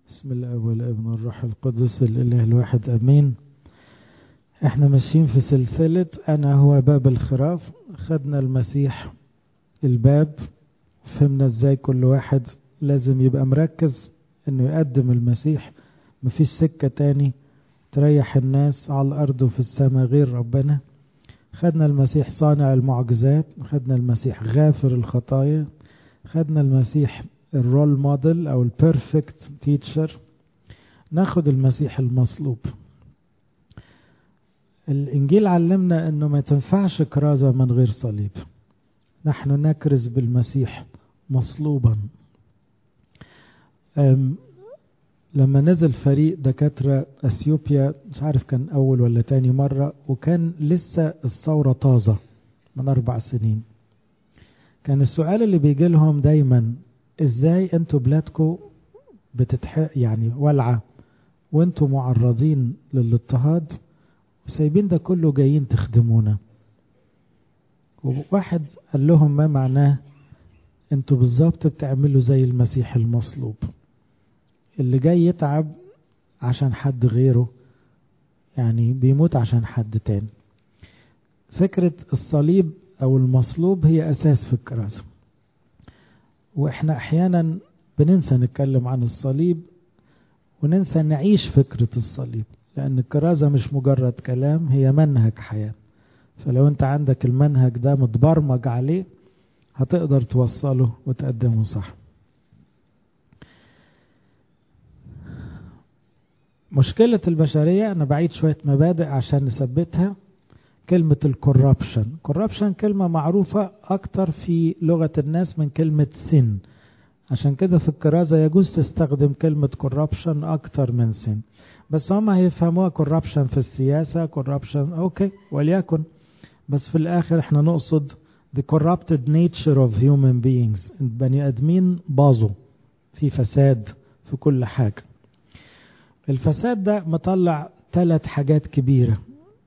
بسم الله والابن والروح القدس الإله الواحد أمين احنا ماشيين في سلسلة أنا هو باب الخراف خدنا المسيح الباب فهمنا ازاي كل واحد لازم يبقى مركز انه يقدم المسيح مفيش سكة تاني تريح الناس على الأرض وفي السماء غير ربنا خدنا المسيح صانع المعجزات خدنا المسيح غافر الخطايا خدنا المسيح الرول موديل او البيرفكت تيتشر ناخد المسيح المصلوب الانجيل علمنا انه ما تنفعش كرازة من غير صليب نحن نكرز بالمسيح مصلوبا لما نزل فريق دكاترة اثيوبيا مش عارف كان اول ولا تاني مرة وكان لسه الثورة طازة من اربع سنين كان السؤال اللي بيجي لهم دايما ازاي انتوا بلادكم بتتح يعني ولعة وانتوا معرضين للاضطهاد وسايبين ده كله جايين تخدمونا وواحد قال لهم ما معناه انتوا بالظبط بتعملوا زي المسيح المصلوب اللي جاي يتعب عشان حد غيره يعني بيموت عشان حد تاني فكرة الصليب او المصلوب هي اساس في الكراسة واحنا احيانا بننسى نتكلم عن الصليب وننسى نعيش فكرة الصليب لان الكرازة مش مجرد كلام هي منهج حياة فلو انت عندك المنهج ده متبرمج عليه هتقدر توصله وتقدمه صح مشكلة البشرية أنا بعيد شوية مبادئ عشان نثبتها كلمة الكوربشن كوربشن كلمة معروفة أكتر في لغة الناس من كلمة سن عشان كده في الكرازة يجوز تستخدم كلمة كوربشن أكتر من سن بس هم هيفهموها كوربشن في السياسة كوربشن أوكي وليكن بس في الآخر احنا نقصد the corrupted nature of human beings البني آدمين باظوا في فساد في كل حاجة الفساد ده مطلع ثلاث حاجات كبيرة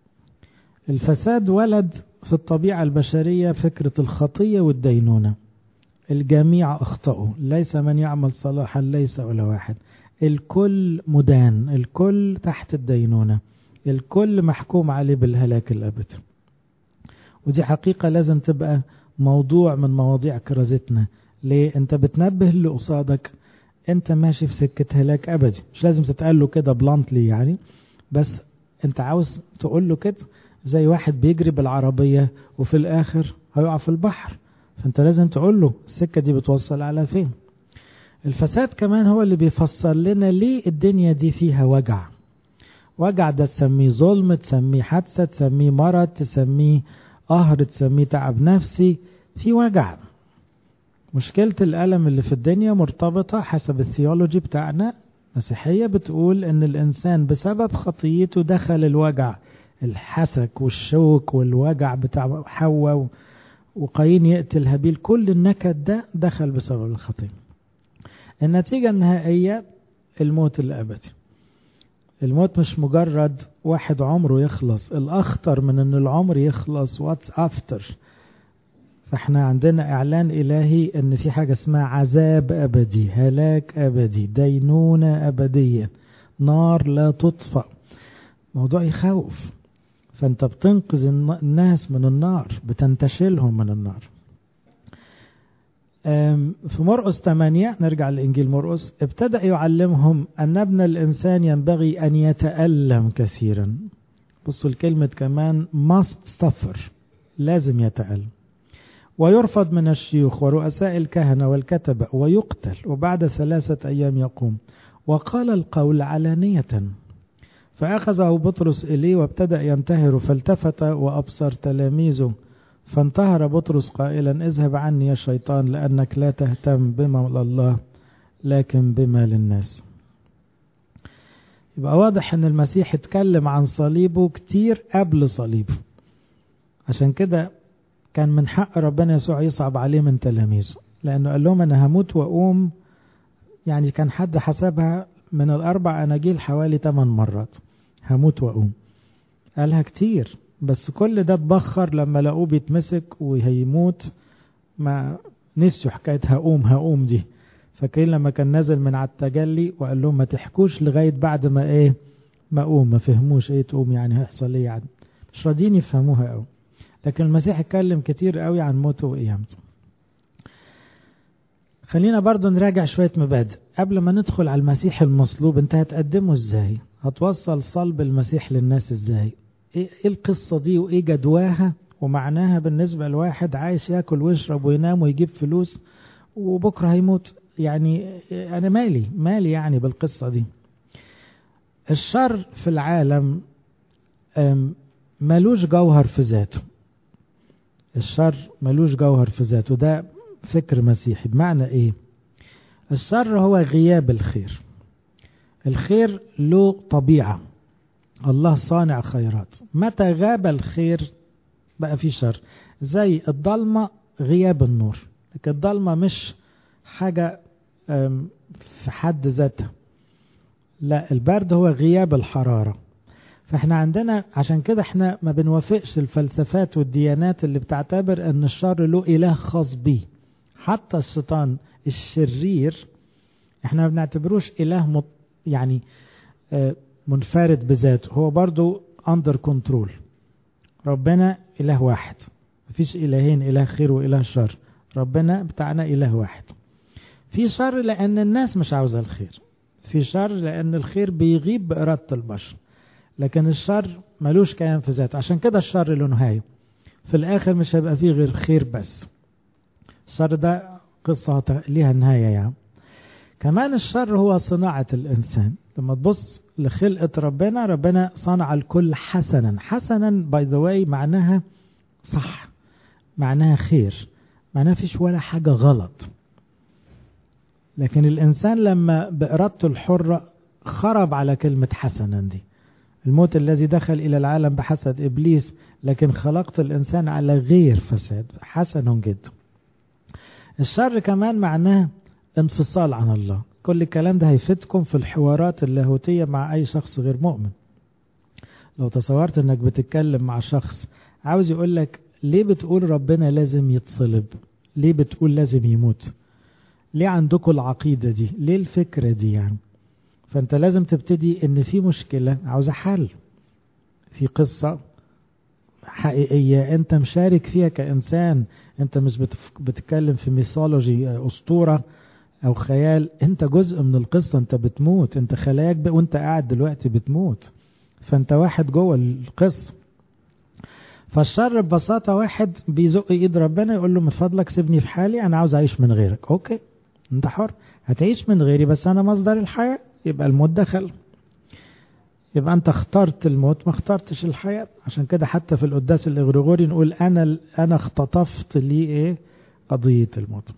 الفساد ولد في الطبيعة البشرية فكرة الخطية والدينونة الجميع أخطأوا ليس من يعمل صلاحا ليس ولا واحد الكل مدان الكل تحت الدينونة الكل محكوم عليه بالهلاك الأبدي ودي حقيقة لازم تبقى موضوع من مواضيع كرازتنا ليه انت بتنبه اللي قصادك انت ماشي في سكة هلاك أبدي مش لازم تتقال له كده بلانتلي يعني بس انت عاوز تقول له كده زي واحد بيجري بالعربية وفي الآخر هيقع في البحر فانت لازم تقول له السكة دي بتوصل على فين الفساد كمان هو اللي بيفسر لنا ليه الدنيا دي فيها وجع وجع ده تسميه ظلم تسميه حادثة تسميه مرض تسميه قهر تسميه تعب نفسي في وجع مشكلة الألم اللي في الدنيا مرتبطة حسب الثيولوجي بتاعنا مسيحية بتقول ان الانسان بسبب خطيته دخل الوجع الحسك والشوك والوجع بتاع حواء وقايين يقتل هابيل كل النكد ده دخل بسبب الخطية النتيجة النهائية الموت الأبدي الموت مش مجرد واحد عمره يخلص الأخطر من أن العمر يخلص واتس أفتر فاحنا عندنا إعلان إلهي أن في حاجة اسمها عذاب أبدي هلاك أبدي دينونة أبدية نار لا تطفأ موضوع يخوف فانت بتنقذ الناس من النار بتنتشلهم من النار في مرقس 8 نرجع لإنجيل مرقس ابتدأ يعلمهم أن ابن الإنسان ينبغي أن يتألم كثيرا بصوا الكلمة كمان must suffer لازم يتألم ويرفض من الشيوخ ورؤساء الكهنة والكتبة ويقتل وبعد ثلاثة أيام يقوم وقال القول علانية فأخذه بطرس إليه وابتدأ ينتهر فالتفت وأبصر تلاميذه فانتهر بطرس قائلا اذهب عني يا شيطان لأنك لا تهتم بما لله لكن بما للناس يبقى واضح ان المسيح اتكلم عن صليبه كتير قبل صليبه عشان كده كان من حق ربنا يسوع يصعب عليه من تلاميذه لأنه قال لهم أنا هموت وأقوم يعني كان حد حسبها من الأربع أناجيل حوالي 8 مرات هموت وأقوم قالها كتير بس كل ده اتبخر لما لقوه بيتمسك وهيموت ما نسيوا حكاية هقوم هقوم دي فاكرين لما كان نازل من على التجلي وقال لهم ما تحكوش لغاية بعد ما ايه ما اقوم ما فهموش ايه تقوم يعني هيحصل ايه يعني مش راضيين يفهموها قوي لكن المسيح اتكلم كتير قوي عن موته وقيامته خلينا برضو نراجع شوية مبادئ قبل ما ندخل على المسيح المصلوب انت هتقدمه ازاي هتوصل صلب المسيح للناس ازاي ايه القصة دي وايه جدواها ومعناها بالنسبة لواحد عايش ياكل ويشرب وينام ويجيب فلوس وبكرة هيموت يعني انا مالي مالي يعني بالقصة دي الشر في العالم ملوش جوهر في ذاته الشر ملوش جوهر في ذاته ده فكر مسيحي بمعنى ايه الشر هو غياب الخير الخير له طبيعة الله صانع خيرات متى غاب الخير بقى في شر زي الضلمة غياب النور لكن الضلمة مش حاجة في حد ذاتها لا البرد هو غياب الحرارة فاحنا عندنا عشان كده احنا ما بنوافقش الفلسفات والديانات اللي بتعتبر ان الشر له اله خاص بيه حتى الشيطان الشرير احنا ما بنعتبروش اله مط يعني منفرد بذاته هو برضو اندر كنترول ربنا اله واحد مفيش الهين اله خير واله شر ربنا بتاعنا اله واحد في شر لان الناس مش عاوزه الخير في شر لان الخير بيغيب باراده البشر لكن الشر ملوش كيان في ذاته عشان كده الشر له نهايه في الاخر مش هيبقى فيه غير خير بس الشر ده قصة ليها نهاية يعني كمان الشر هو صناعة الإنسان لما تبص لخلقة ربنا ربنا صنع الكل حسنا حسنا باي ذا واي معناها صح معناها خير معناها فيش ولا حاجة غلط لكن الإنسان لما بإرادته الحرة خرب على كلمة حسنا دي الموت الذي دخل إلى العالم بحسد إبليس لكن خلقت الإنسان على غير فساد حسن جدا الشر كمان معناه انفصال عن الله كل الكلام ده هيفيدكم في الحوارات اللاهوتية مع أي شخص غير مؤمن لو تصورت انك بتتكلم مع شخص عاوز يقول لك ليه بتقول ربنا لازم يتصلب ليه بتقول لازم يموت ليه عندكم العقيدة دي ليه الفكرة دي يعني فانت لازم تبتدي ان في مشكلة عاوزة حل في قصة حقيقية انت مشارك فيها كإنسان انت مش بتتكلم في ميثولوجي أسطورة أو خيال انت جزء من القصة انت بتموت انت خلاياك ب... وانت قاعد دلوقتي بتموت فانت واحد جوه القصة فالشر ببساطة واحد بيزق ايد ربنا يقول له من فضلك سيبني في حالي انا عاوز اعيش من غيرك اوكي انت حر هتعيش من غيري بس انا مصدر الحياة يبقى الموت دخل يبقى انت اخترت الموت ما اخترتش الحياة عشان كده حتى في القداس الاغريغوري نقول انا انا اختطفت لي ايه قضية الموت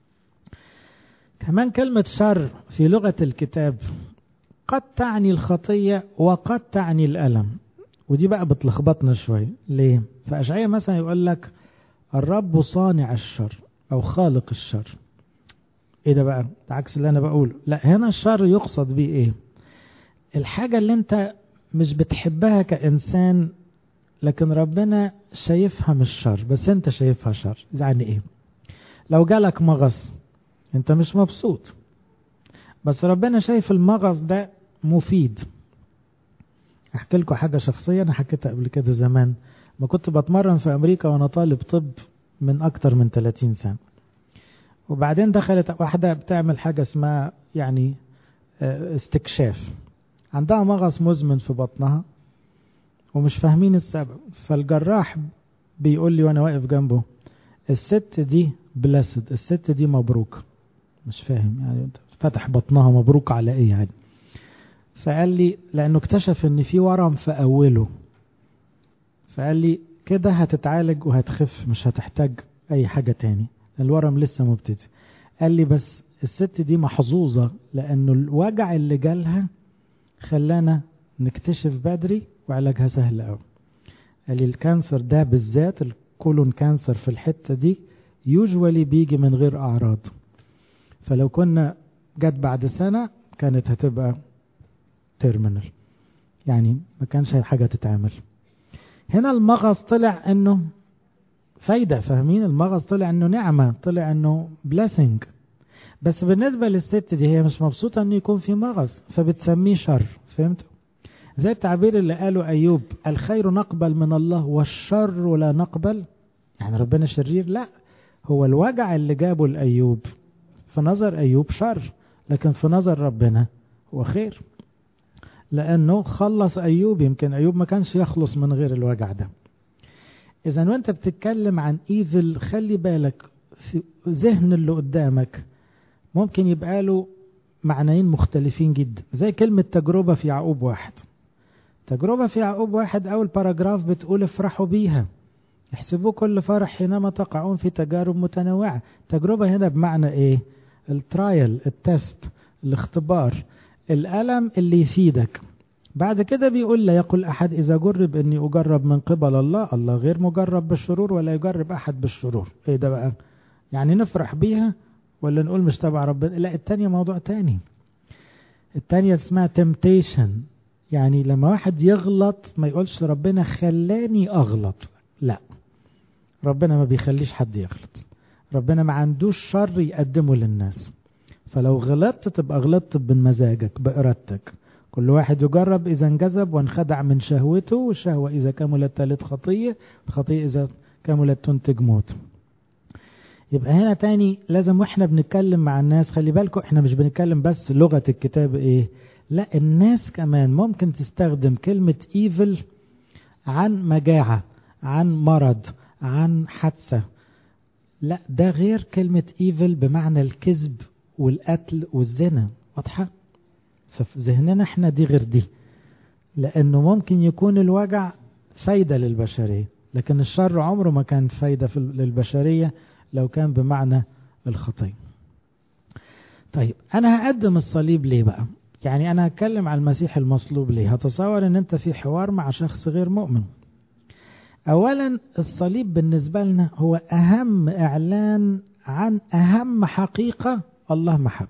كمان كلمة شر في لغة الكتاب قد تعني الخطية وقد تعني الألم ودي بقى بتلخبطنا شوية ليه فأشعية مثلا يقول لك الرب صانع الشر أو خالق الشر ايه ده بقى ده عكس اللي انا بقوله لا هنا الشر يقصد بيه ايه الحاجة اللي انت مش بتحبها كإنسان لكن ربنا شايفها مش شر بس انت شايفها شر يعني ايه لو جالك مغص انت مش مبسوط بس ربنا شايف المغص ده مفيد احكي لكم حاجة شخصية انا حكيتها قبل كده زمان ما كنت بتمرن في امريكا وانا طالب طب من اكتر من 30 سنة وبعدين دخلت واحدة بتعمل حاجة اسمها يعني استكشاف عندها مغص مزمن في بطنها ومش فاهمين السبب فالجراح بيقول لي وانا واقف جنبه الست دي بلاسد الست دي مبروك مش فاهم يعني فتح بطنها مبروك على ايه يعني فقال لي لانه اكتشف ان في ورم في اوله فقال لي كده هتتعالج وهتخف مش هتحتاج اي حاجة تاني الورم لسه مبتدي قال لي بس الست دي محظوظة لانه الوجع اللي جالها خلانا نكتشف بدري وعلاجها سهل قوي قال لي الكانسر ده بالذات الكولون كانسر في الحتة دي يوجوالي بيجي من غير أعراض فلو كنا جت بعد سنة كانت هتبقى تيرمينال يعني ما كانش حاجة تتعمل هنا المغص طلع انه فايدة فاهمين المغص طلع انه نعمة طلع انه blessing بس بالنسبة للست دي هي مش مبسوطة انه يكون في مغص فبتسميه شر فهمتوا زي التعبير اللي قاله أيوب الخير نقبل من الله والشر لا نقبل يعني ربنا شرير لا هو الوجع اللي جابه لأيوب في نظر أيوب شر لكن في نظر ربنا هو خير لأنه خلص أيوب يمكن أيوب ما كانش يخلص من غير الوجع ده إذا وأنت بتتكلم عن إيفل خلي بالك في ذهن اللي قدامك ممكن يبقى له معنيين مختلفين جدا زي كلمة تجربة في يعقوب واحد تجربة في يعقوب واحد أول باراجراف بتقول افرحوا بيها احسبوا كل فرح حينما تقعون في تجارب متنوعة تجربة هنا بمعنى ايه الترايل التست الاختبار الألم اللي يفيدك بعد كده بيقول لا يقول أحد إذا جرب إني أجرب من قبل الله الله غير مجرب بالشرور ولا يجرب أحد بالشرور إيه ده بقى يعني نفرح بيها ولا نقول مش تبع ربنا لا التانية موضوع تاني التانية اسمها temptation يعني لما واحد يغلط ما يقولش ربنا خلاني أغلط لا ربنا ما بيخليش حد يغلط ربنا ما عندوش شر يقدمه للناس فلو غلطت تبقى غلطت بمزاجك بإرادتك كل واحد يجرب إذا انجذب وانخدع من شهوته والشهوة إذا كملت تلت خطية الخطية إذا كملت تنتج موت يبقى هنا تاني لازم واحنا بنتكلم مع الناس خلي بالكم احنا مش بنتكلم بس لغة الكتاب ايه لا الناس كمان ممكن تستخدم كلمة evil عن مجاعة عن مرض عن حادثة لا ده غير كلمة evil بمعنى الكذب والقتل والزنا واضحة ففي ذهننا احنا دي غير دي لانه ممكن يكون الوجع فايدة للبشرية لكن الشر عمره ما كان فايدة للبشرية لو كان بمعنى الخطية طيب انا هقدم الصليب ليه بقى يعني انا هتكلم عن المسيح المصلوب ليه هتصور ان انت في حوار مع شخص غير مؤمن اولا الصليب بالنسبة لنا هو اهم اعلان عن اهم حقيقة الله محب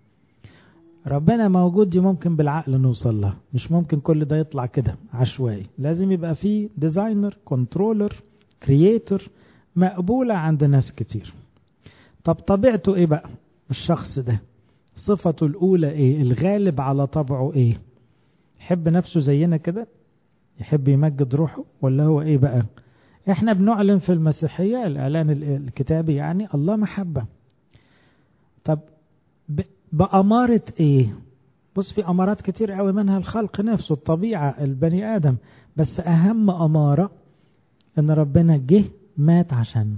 ربنا موجود دي ممكن بالعقل نوصل لها مش ممكن كل ده يطلع كده عشوائي لازم يبقى فيه ديزاينر كنترولر كرييتور مقبولة عند ناس كتير طب طبيعته ايه بقى الشخص ده صفته الاولى ايه الغالب على طبعه ايه يحب نفسه زينا كده يحب يمجد روحه ولا هو ايه بقى احنا بنعلن في المسيحية الاعلان الكتابي يعني الله محبة طب بأمارة ايه بص في أمارات كتير قوي منها الخلق نفسه الطبيعة البني آدم بس أهم أمارة إن ربنا جه مات عشان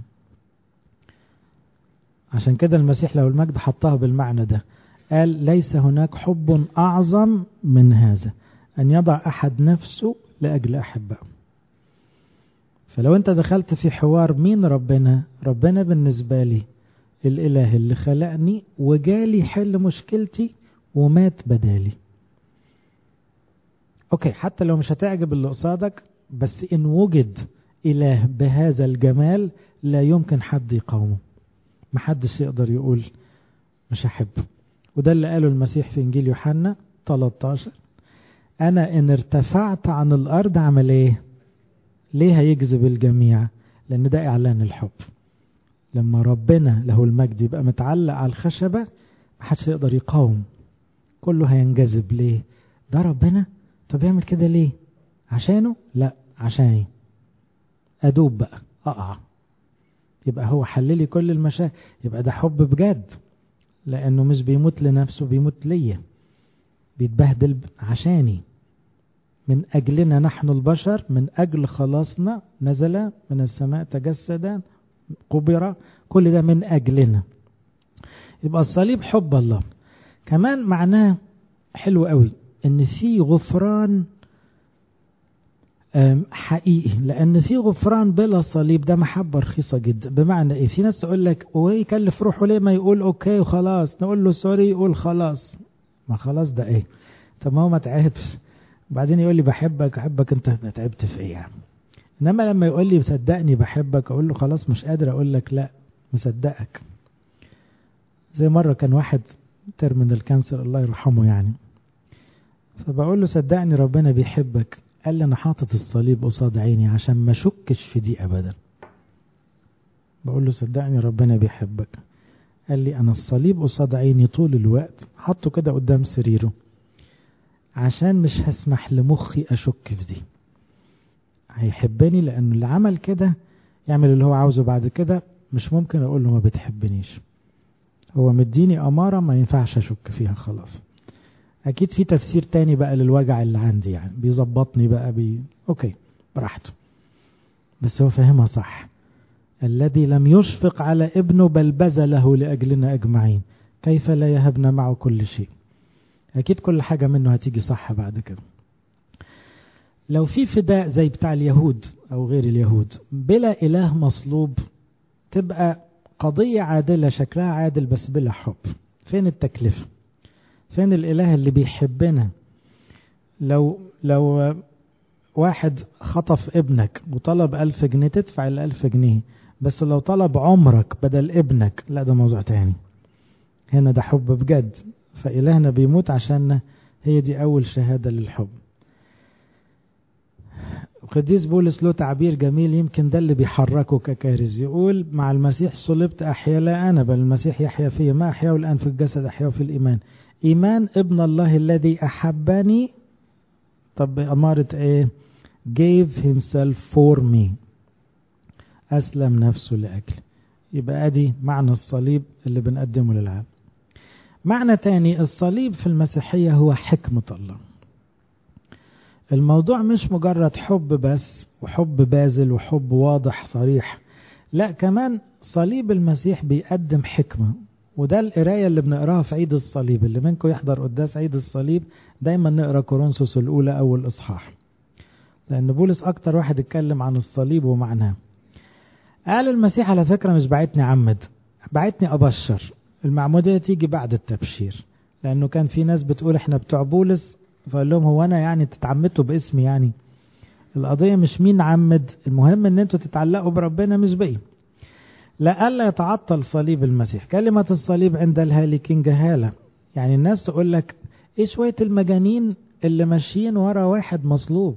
عشان كده المسيح لو المجد حطها بالمعنى ده قال ليس هناك حب أعظم من هذا أن يضع أحد نفسه لأجل أحبائه فلو أنت دخلت في حوار مين ربنا ربنا بالنسبة لي الإله اللي خلقني وجالي حل مشكلتي ومات بدالي أوكي حتى لو مش هتعجب اللي قصادك بس إن وجد إله بهذا الجمال لا يمكن حد يقاومه محدش يقدر يقول مش هحبه وده اللي قاله المسيح في إنجيل يوحنا 13 أنا إن ارتفعت عن الأرض عمل إيه ليه هيجذب الجميع لأن ده إعلان الحب لما ربنا له المجد يبقى متعلق على الخشبة محدش يقدر يقاوم كله هينجذب ليه ده ربنا طب يعمل كده ليه عشانه لا عشاني أدوب بقى أقع يبقى هو حللي كل المشاكل يبقى ده حب بجد لأنه مش بيموت لنفسه بيموت ليا بيتبهدل عشاني من أجلنا نحن البشر من أجل خلاصنا نزل من السماء تجسد قبر كل ده من أجلنا يبقى الصليب حب الله كمان معناه حلو قوي ان في غفران حقيقي لان في غفران بلا صليب ده محبه رخيصه جدا بمعنى ايه في ناس تقول لك هو يكلف روحه ليه ما يقول اوكي وخلاص نقول له سوري يقول خلاص ما خلاص ده ايه طب ما هو ما تعبش بعدين يقول لي بحبك احبك انت تعبت في ايه يعني انما لما يقول لي صدقني بحبك اقول له خلاص مش قادر اقول لك لا مصدقك زي مره كان واحد ترمينال كانسر الله يرحمه يعني فبقول له صدقني ربنا بيحبك قال لي انا حاطط الصليب قصاد عيني عشان ما اشكش في دي ابدا بقول له صدقني ربنا بيحبك قال لي أنا الصليب قصاد عيني طول الوقت حطه كده قدام سريره عشان مش هسمح لمخي أشك في دي هيحبني لأنه اللي عمل كده يعمل اللي هو عاوزه بعد كده مش ممكن أقول له ما بتحبنيش هو مديني أمارة ما ينفعش أشك فيها خلاص أكيد في تفسير تاني بقى للوجع اللي عندي يعني بيظبطني بقى بي أوكي براحته بس هو فاهمها صح الذي لم يشفق على ابنه بل بذله لأجلنا أجمعين كيف لا يهبنا معه كل شيء أكيد كل حاجة منه هتيجي صح بعد كده لو في فداء زي بتاع اليهود أو غير اليهود بلا إله مصلوب تبقى قضية عادلة شكلها عادل بس بلا حب فين التكلفة فين الإله اللي بيحبنا لو لو واحد خطف ابنك وطلب ألف جنيه تدفع الألف جنيه بس لو طلب عمرك بدل ابنك لا ده موضوع تاني هنا ده حب بجد فإلهنا بيموت عشان هي دي أول شهادة للحب القديس بولس له تعبير جميل يمكن ده اللي بيحركه ككارز يقول مع المسيح صلبت أحيا لا أنا بل المسيح يحيا فيا ما أحيا الآن في الجسد أحيا في الإيمان إيمان ابن الله الذي أحبني طب أمارة إيه gave himself for me أسلم نفسه لأجلي يبقى أدي معنى الصليب اللي بنقدمه للعالم معنى تاني الصليب في المسيحية هو حكمة الله الموضوع مش مجرد حب بس وحب باذل وحب واضح صريح لا كمان صليب المسيح بيقدم حكمة وده القراية اللي بنقراها في عيد الصليب اللي منكم يحضر قداس عيد الصليب دايما نقرا كورنثوس الأولى أول إصحاح لأن بولس أكتر واحد اتكلم عن الصليب ومعناه قال المسيح على فكرة مش بعتني عمد بعتني أبشر المعمودية تيجي بعد التبشير لأنه كان في ناس بتقول احنا بتوع بولس فقال لهم هو أنا يعني تتعمدتوا باسمي يعني القضية مش مين عمد المهم ان انتوا تتعلقوا بربنا مش بيه لألا يتعطل صليب المسيح كلمة الصليب عند الهالكين جهالة يعني الناس تقول لك ايه شوية المجانين اللي ماشيين ورا واحد مصلوب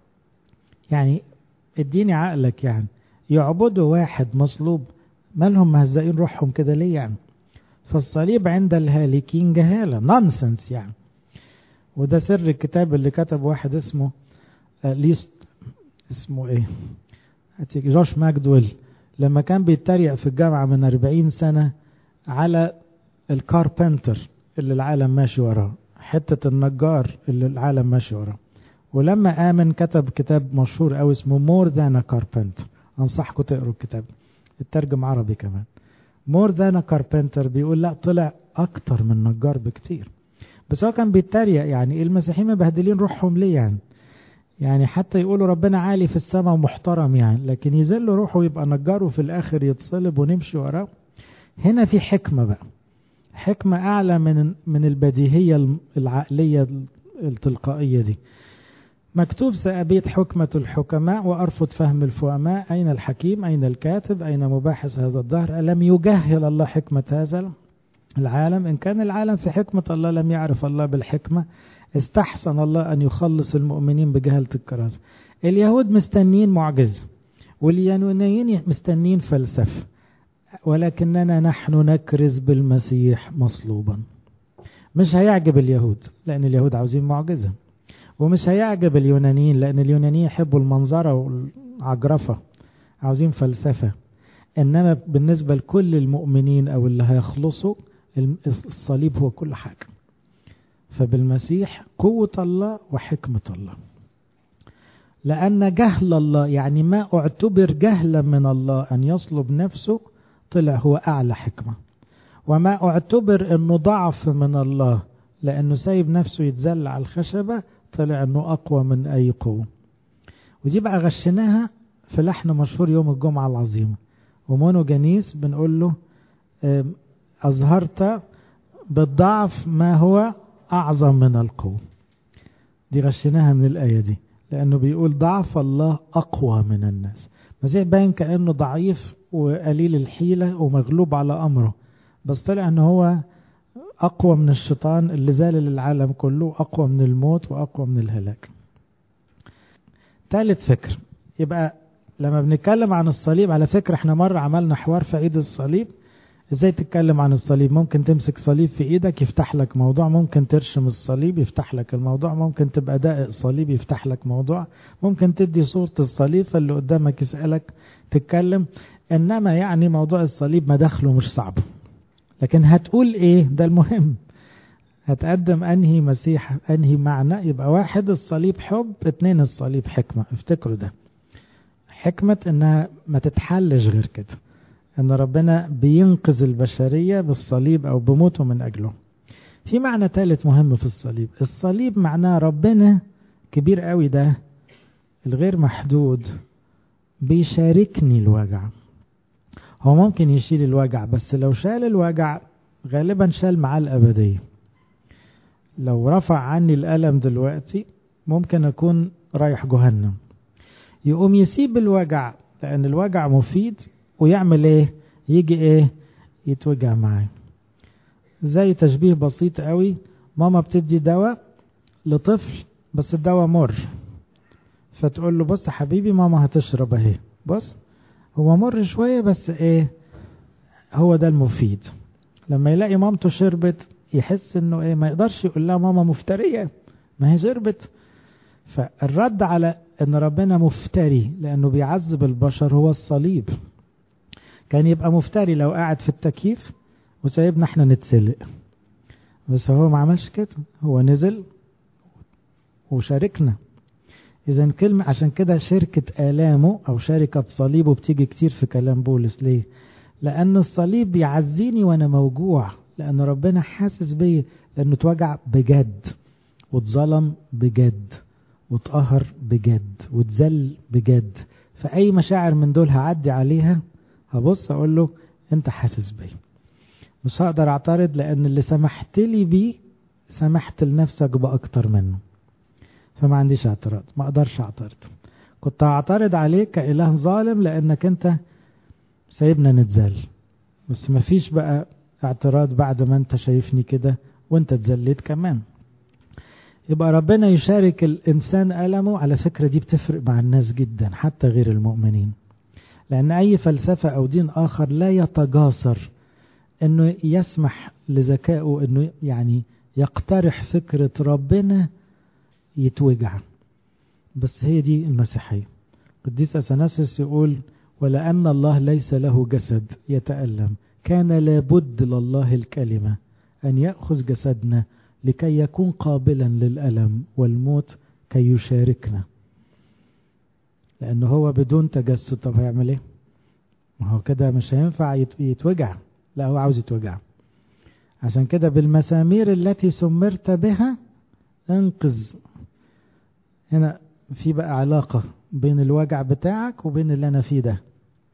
يعني اديني عقلك يعني يعبدوا واحد مصلوب مالهم مهزقين روحهم كده ليه يعني فالصليب عند الهالكين جهالة نونسنس يعني وده سر الكتاب اللي كتب واحد اسمه ليست اسمه ايه جوش ماجدويل لما كان بيتريق في الجامعة من 40 سنة على الكاربنتر اللي العالم ماشي وراه حتة النجار اللي العالم ماشي وراه ولما آمن كتب كتاب مشهور أوي اسمه مور ذان كاربنتر أنصحكم تقروا الكتاب الترجم عربي كمان مور ذان كاربنتر بيقول لا طلع أكتر من نجار بكتير بس هو كان بيتريق يعني المسيحيين مبهدلين روحهم ليه يعني يعني حتى يقولوا ربنا عالي في السماء ومحترم يعني لكن يذل روحه ويبقى نجار وفي الآخر يتصلب ونمشي وراه هنا في حكمة بقى حكمة أعلى من من البديهية العقلية التلقائية دي مكتوب سأبيت حكمة الحكماء وأرفض فهم الفهماء أين الحكيم أين الكاتب أين مباحث هذا الدهر ألم يجهل الله حكمة هذا العالم إن كان العالم في حكمة الله لم يعرف الله بالحكمة استحسن الله أن يخلص المؤمنين بجهلة الكراسة اليهود مستنين معجزة واليونانيين مستنين فلسفة ولكننا نحن نكرز بالمسيح مصلوبا مش هيعجب اليهود لأن اليهود عاوزين معجزة ومش هيعجب اليونانيين لأن اليونانيين يحبوا المنظرة والعجرفة عاوزين فلسفة إنما بالنسبة لكل المؤمنين أو اللي هيخلصوا الصليب هو كل حاجة فبالمسيح قوة الله وحكمة الله لأن جهل الله يعني ما اعتبر جهلا من الله أن يصلب نفسه طلع هو أعلى حكمة وما اعتبر أنه ضعف من الله لأنه سايب نفسه يتزل على الخشبة طلع أنه أقوى من أي قوة ودي بقى غشناها في لحن مشهور يوم الجمعة العظيمة ومونو جنيس بنقول له أظهرت بالضعف ما هو أعظم من القوة دي غشناها من الآية دي لأنه بيقول ضعف الله أقوى من الناس المسيح باين كأنه ضعيف وقليل الحيلة ومغلوب على أمره بس طلع أنه هو أقوى من الشيطان اللي زال العالم كله أقوى من الموت وأقوى من الهلاك ثالث فكر يبقى لما بنتكلم عن الصليب على فكرة احنا مرة عملنا حوار في عيد الصليب ازاي تتكلم عن الصليب ممكن تمسك صليب في ايدك يفتح لك موضوع ممكن ترشم الصليب يفتح لك الموضوع ممكن تبقى دائق صليب يفتح لك موضوع ممكن تدي صورة الصليب فاللي قدامك يسألك تتكلم انما يعني موضوع الصليب مداخله مش صعب لكن هتقول ايه ده المهم هتقدم انهي مسيح انهي معنى يبقى واحد الصليب حب اتنين الصليب حكمة افتكروا ده حكمة انها ما تتحلش غير كده ان ربنا بينقذ البشرية بالصليب او بموته من اجله في معنى ثالث مهم في الصليب الصليب معناه ربنا كبير قوي ده الغير محدود بيشاركني الوجع هو ممكن يشيل الوجع بس لو شال الوجع غالبا شال معاه الأبدية لو رفع عني الألم دلوقتي ممكن أكون رايح جهنم يقوم يسيب الوجع لأن الوجع مفيد ويعمل إيه يجي إيه يتوجع معاه زي تشبيه بسيط قوي ماما بتدي دواء لطفل بس الدواء مر فتقول له بص حبيبي ماما هتشرب اهي بص هو مر شوية بس ايه هو ده المفيد لما يلاقي مامته شربت يحس انه ايه ما يقدرش يقول لها ماما مفترية ما هي شربت فالرد على ان ربنا مفتري لانه بيعذب البشر هو الصليب كان يبقى مفتري لو قاعد في التكييف وسايبنا احنا نتسلق بس هو ما عملش كده هو نزل وشاركنا اذا كلمة عشان كده شركة آلامه او شركة صليبه بتيجي كتير في كلام بولس ليه لان الصليب بيعزيني وانا موجوع لان ربنا حاسس بيا لانه اتوجع بجد واتظلم بجد واتقهر بجد واتذل بجد فاي مشاعر من دول هعدي عليها هبص اقول له انت حاسس بيا مش هقدر اعترض لان اللي سمحت لي بيه سمحت لنفسك باكتر منه فما عنديش اعتراض ما اقدرش اعترض كنت هعترض عليك كاله ظالم لانك انت سايبنا نتذل بس ما فيش بقى اعتراض بعد ما انت شايفني كده وانت اتذليت كمان يبقى ربنا يشارك الانسان المه على فكره دي بتفرق مع الناس جدا حتى غير المؤمنين لان اي فلسفه او دين اخر لا يتجاسر انه يسمح لذكائه انه يعني يقترح فكره ربنا يتوجع بس هي دي المسيحيه قديس اثناسيوس يقول ولان الله ليس له جسد يتالم كان لابد لله الكلمه ان ياخذ جسدنا لكي يكون قابلا للالم والموت كي يشاركنا لانه هو بدون تجسد طب هيعمل ايه ما هو كده مش هينفع يتوجع لا هو عاوز يتوجع عشان كده بالمسامير التي سمرت بها انقذ هنا في بقى علاقة بين الوجع بتاعك وبين اللي أنا فيه ده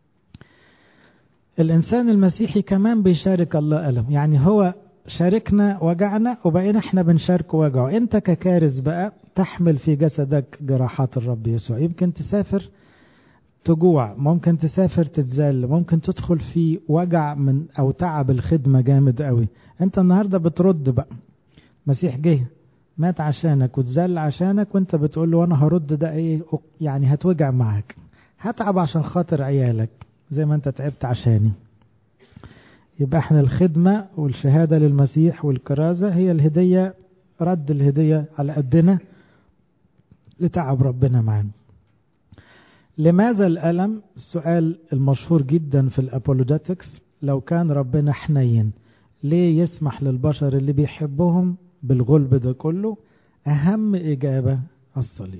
الإنسان المسيحي كمان بيشارك الله ألم يعني هو شاركنا وجعنا وبقينا احنا بنشاركه وجعه انت ككارث بقى تحمل في جسدك جراحات الرب يسوع يمكن تسافر تجوع ممكن تسافر تتذل ممكن تدخل في وجع من او تعب الخدمة جامد قوي انت النهاردة بترد بقى مسيح جه مات عشانك وتذل عشانك وانت بتقول له انا هرد ده ايه يعني هتوجع معاك هتعب عشان خاطر عيالك زي ما انت تعبت عشاني يبقى احنا الخدمة والشهادة للمسيح والكرازة هي الهدية رد الهدية على قدنا لتعب ربنا معانا لماذا الألم السؤال المشهور جدا في الأبولوجيتكس لو كان ربنا حنين ليه يسمح للبشر اللي بيحبهم بالغلب ده كله أهم إجابة الصليب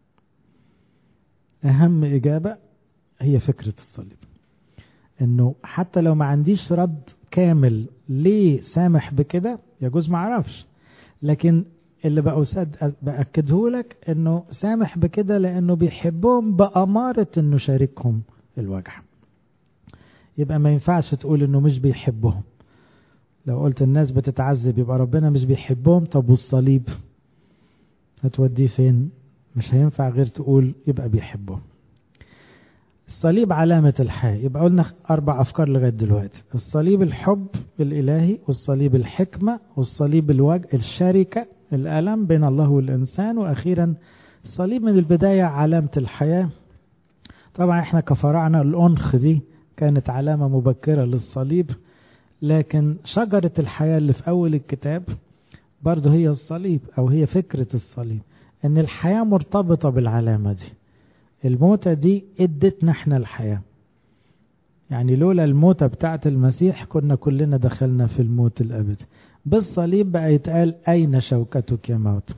أهم إجابة هي فكرة الصليب انه حتى لو ما عنديش رد كامل ليه سامح بكده يجوز ما اعرفش لكن اللي بأسد بأكده لك انه سامح بكده لانه بيحبهم بأمارة انه شاركهم الوجع يبقى ما ينفعش تقول انه مش بيحبهم لو قلت الناس بتتعذب يبقى ربنا مش بيحبهم طب والصليب هتوديه فين مش هينفع غير تقول يبقى بيحبهم الصليب علامة الحياة يبقى قلنا أربع أفكار لغاية دلوقتي الصليب الحب الإلهي والصليب الحكمة والصليب الوجه الشركة الألم بين الله والإنسان وأخيرا الصليب من البداية علامة الحياة طبعا احنا كفراعنة الأنخ دي كانت علامة مبكرة للصليب لكن شجرة الحياة اللي في أول الكتاب برضه هي الصليب أو هي فكرة الصليب إن الحياة مرتبطة بالعلامة دي الموتة دي ادتنا احنا الحياة يعني لولا الموتة بتاعت المسيح كنا كلنا دخلنا في الموت الأبدي بالصليب بقى يتقال أين شوكتك يا موت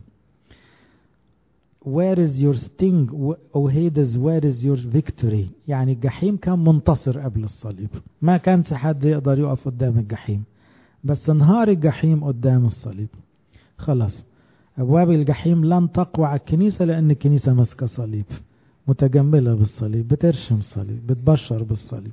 where is your sting او هيدز where is your victory يعني الجحيم كان منتصر قبل الصليب ما كانش حد يقدر يقف قدام الجحيم بس انهار الجحيم قدام الصليب خلاص أبواب الجحيم لن تقوى على الكنيسة لأن الكنيسة ماسكة صليب متجملة بالصليب بترشم صليب بتبشر بالصليب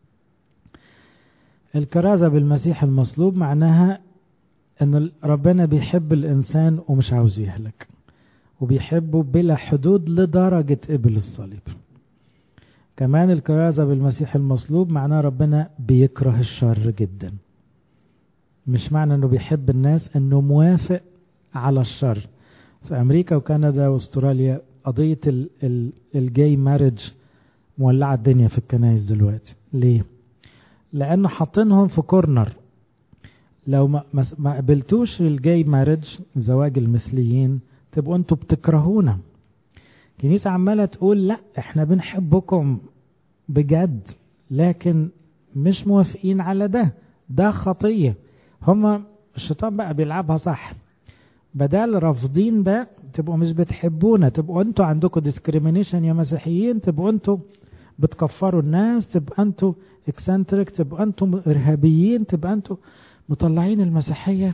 الكرازة بالمسيح المصلوب معناها أن ربنا بيحب الإنسان ومش عاوز يهلك وبيحبه بلا حدود لدرجة قبل الصليب كمان الكرازة بالمسيح المصلوب معناه ربنا بيكره الشر جدا مش معنى انه بيحب الناس انه موافق على الشر في امريكا وكندا واستراليا قضية الجاي مارج مولعة الدنيا في الكنائس دلوقتي ليه لانه حاطينهم في كورنر لو ما, ما قبلتوش الجاي مارج زواج المثليين تبقوا انتوا بتكرهونا الكنيسة عمالة تقول لا احنا بنحبكم بجد لكن مش موافقين على ده ده خطية هما الشيطان بقى بيلعبها صح بدل رافضين ده تبقوا مش بتحبونا تبقوا انتوا عندكم ديسكريمينيشن يا مسيحيين تبقوا انتوا بتكفروا الناس تبقى انتوا اكسنتريك تبقى انتوا ارهابيين تبقى انتوا مطلعين المسيحيه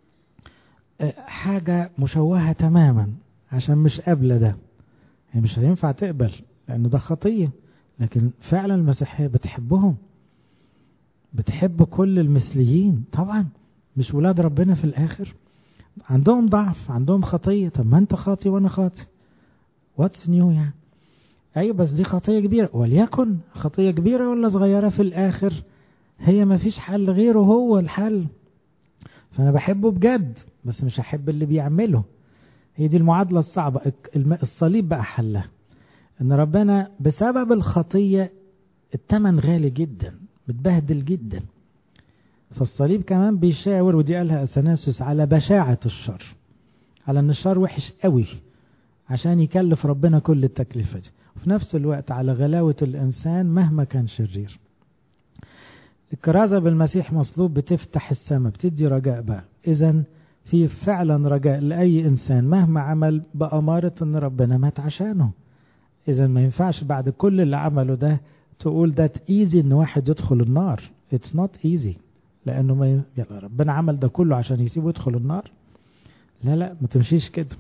حاجة مشوهة تماما عشان مش قابلة ده هي مش هينفع تقبل لأنه ده خطية لكن فعلا المسيحية بتحبهم بتحب كل المثليين طبعا مش ولاد ربنا في الآخر عندهم ضعف عندهم خطية طب ما أنت خاطي وأنا خاطي واتس نيو يعني أيوة بس دي خطية كبيرة وليكن خطية كبيرة ولا صغيرة في الآخر هي ما فيش حل غيره هو الحل فأنا بحبه بجد بس مش هحب اللي بيعمله هي دي المعادلة الصعبة الصليب بقى حلها ان ربنا بسبب الخطية التمن غالي جدا متبهدل جدا فالصليب كمان بيشاور ودي قالها اثناسوس على بشاعة الشر على ان الشر وحش قوي عشان يكلف ربنا كل التكلفة دي وفي نفس الوقت على غلاوة الإنسان مهما كان شرير الكرازة بالمسيح مصلوب بتفتح السماء بتدي رجاء بقى إذا في فعلا رجاء لأي إنسان مهما عمل بأمارة أن ربنا مات عشانه إذا ما ينفعش بعد كل اللي عمله ده تقول ده ايزي ان واحد يدخل النار it's not easy لانه ما ي... يلا ربنا عمل ده كله عشان يسيبه يدخل النار لا لا ما تمشيش كده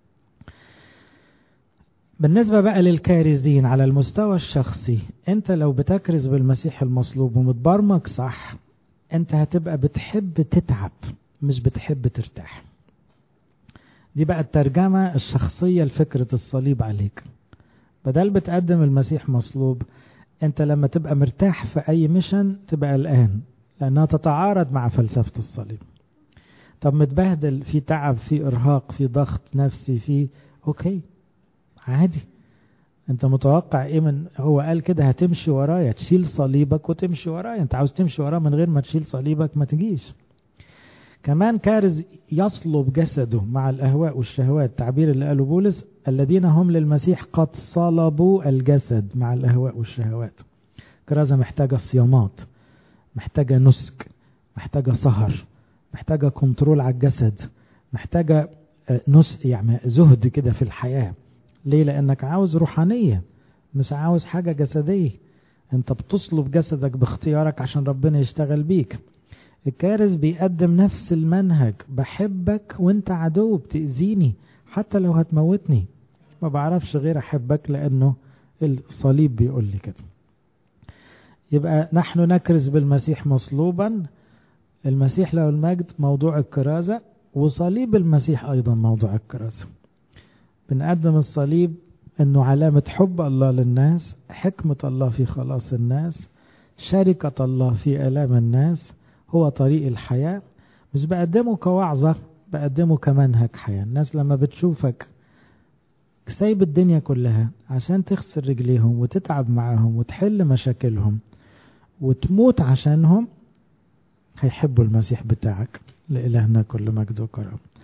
بالنسبة بقى للكارزين على المستوى الشخصي انت لو بتكرز بالمسيح المصلوب ومتبرمج صح انت هتبقى بتحب تتعب مش بتحب ترتاح دي بقى الترجمة الشخصية لفكرة الصليب عليك بدل بتقدم المسيح مصلوب انت لما تبقى مرتاح في اي ميشن تبقى قلقان لانها تتعارض مع فلسفة الصليب طب متبهدل في تعب في ارهاق في ضغط نفسي في اوكي عادي انت متوقع ايه من هو قال كده هتمشي ورايا تشيل صليبك وتمشي ورايا انت عاوز تمشي وراه من غير ما تشيل صليبك ما تجيش كمان كارز يصلب جسده مع الاهواء والشهوات التعبير اللي قاله بولس الذين هم للمسيح قد صلبوا الجسد مع الاهواء والشهوات كرازة محتاجة صيامات محتاجة نسك محتاجة سهر محتاجة كنترول على الجسد محتاجة نسك يعني زهد كده في الحياة ليه لانك عاوز روحانية مش عاوز حاجة جسدية انت بتصلب جسدك باختيارك عشان ربنا يشتغل بيك الكارز بيقدم نفس المنهج بحبك وانت عدو بتأذيني حتى لو هتموتني ما بعرفش غير احبك لانه الصليب بيقول لي كده يبقى نحن نكرز بالمسيح مصلوبا المسيح له المجد موضوع الكرازة وصليب المسيح ايضا موضوع الكرازة بنقدم الصليب انه علامة حب الله للناس حكمة الله في خلاص الناس شركة الله في آلام الناس هو طريق الحياة مش بقدمه كوعظة بقدمه كمنهج حياة الناس لما بتشوفك سايب الدنيا كلها عشان تغسل رجليهم وتتعب معاهم وتحل مشاكلهم وتموت عشانهم هيحبوا المسيح بتاعك لإلهنا كل مجد وكرم